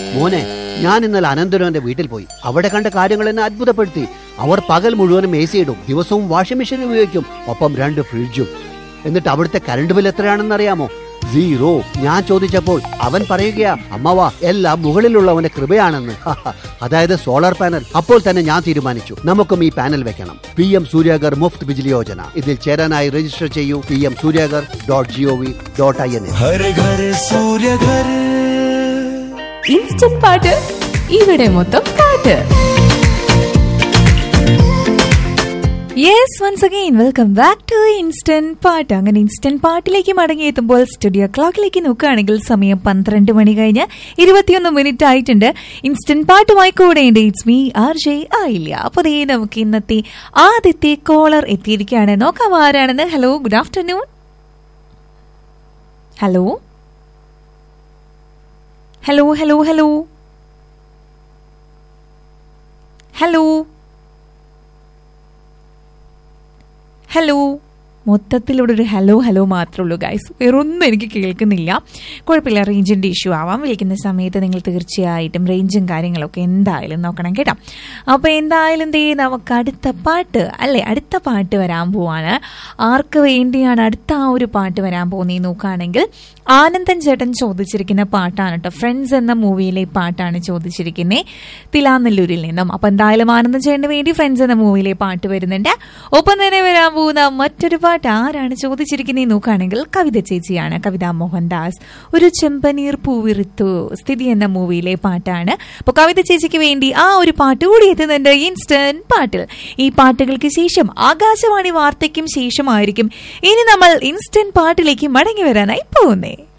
മോനെ ഞാൻ ഇന്നലെ അനന്തരവന്റെ വീട്ടിൽ പോയി അവിടെ കണ്ട കാര്യങ്ങൾ എന്നെ അത്ഭുതപ്പെടുത്തി അവർ പകൽ മുഴുവനും എ സി ഇടും ദിവസവും വാഷിംഗ് മെഷീൻ ഉപയോഗിക്കും ഒപ്പം രണ്ട് ഫ്രിഡ്ജും എന്നിട്ട് അവിടുത്തെ കറണ്ട് ബിൽ എത്രയാണെന്ന് അറിയാമോ സീറോ ഞാൻ ചോദിച്ചപ്പോൾ അവൻ പറയുകയാ അമ്മവാ എല്ലാം മുകളിലുള്ളവന്റെ കൃപയാണെന്ന് അതായത് സോളാർ പാനൽ അപ്പോൾ തന്നെ ഞാൻ തീരുമാനിച്ചു നമുക്കും ഈ പാനൽ വെക്കണം പി എം സൂര്യാഗർ മുഫ്ത് ബിജിലി യോജന ഇതിൽ ചേരാനായി രജിസ്റ്റർ ചെയ്യൂ P M Suryaghar dot G O V dot I N Har Ghar Surya Ghar ഘര ഇൻസ്റ്റന്റ് പാട്ട് ഇവിടെ മൊത്തം പാട്ട് yes once again welcome back to instant പാട്ട് അങ്ങനെ ഇൻസ്റ്റന്റ് പാട്ടിലേക്ക് മടങ്ങിയെത്തുമ്പോൾ സ്റ്റുഡിയോ ക്ലോക്കിലേക്ക് നോക്കുകയാണെങ്കിൽ സമയം പന്ത്രണ്ട് മണി കഴിഞ്ഞ് ഇരുപത്തിയൊന്ന് മിനിറ്റ് ആയിട്ടുണ്ട് ഇൻസ്റ്റന്റ് പാട്ടുമായി കൂടെയുണ്ട് ഇറ്റ്സ് മീ ആർ ജെ ആയില്ല അപ്പോൾ ദേ നമുക്ക് ഇന്നത്തെ ആദ്യത്തെ കോളർ എത്തിയിരിക്കുകയാണ് നോക്കാം ആരാണെന്ന് hello good afternoon hello hello hello hello hello hello മൊത്തത്തിലൂടെ ഒരു ഹലോ ഹലോ മാത്രമേ ഉള്ളൂ ഗൈസ് വേറൊന്നും എനിക്ക് കേൾക്കുന്നില്ല കുഴപ്പമില്ല റേഞ്ചിൻ്റെ ഇഷ്യൂ ആവാം വിളിക്കുന്ന സമയത്ത് നിങ്ങൾ തീർച്ചയായിട്ടും റേഞ്ചും കാര്യങ്ങളൊക്കെ എന്തായാലും നോക്കണം കേട്ടോ അപ്പോൾ എന്തായാലും ദേ നമുക്ക് അടുത്ത പാട്ട് അല്ലേ അടുത്ത പാട്ട് വരാൻ പോവാണ് ആർക്ക് വേണ്ടിയാണ് അടുത്ത ആ ഒരു പാട്ട് വരാൻ പോകുന്നത് നോക്കുകയാണെങ്കിൽ ആനന്ദൻ ചേട്ടൻ ചോദിച്ചിരിക്കുന്ന പാട്ടാണ് കേട്ടോ ഫ്രണ്ട്സ് എന്ന മൂവിയിലെ പാട്ടാണ് ചോദിച്ചിരിക്കുന്നത് തിലാനെല്ലൂരിൽ നിന്നും അപ്പം എന്തായാലും ആനന്ദൻ ചേട്ടന് വേണ്ടി ഫ്രണ്ട്സ് എന്ന മൂവിയിലെ പാട്ട് വരുന്നുണ്ട് ഒപ്പം തന്നെ വരാൻ പോകുന്ന മറ്റൊരു പാട്ട് ആരാണ് ചോദിച്ചിരിക്കുന്നത് നോക്കുകയാണെങ്കിൽ കവിത ചേച്ചിയാണ് കവിത മോഹൻദാസ് ഒരു ചെമ്പനീർ പൂവിറുത്തു സ്ഥിതി എന്ന മൂവിയിലെ പാട്ടാണ് അപ്പോൾ കവിത ചേച്ചിക്ക് വേണ്ടി ആ ഒരു പാട്ട് കൂടി എത്തുന്നുണ്ട് ഇൻസ്റ്റന്റ് പാട്ടിൽ ഈ പാട്ടുകൾക്ക് ശേഷം ആകാശവാണി വാർത്തയ്ക്കും ശേഷമായിരിക്കും ഇനി നമ്മൾ ഇൻസ്റ്റന്റ് പാട്ടിലേക്ക് മടങ്ങി വരാനായി പോകുന്നേ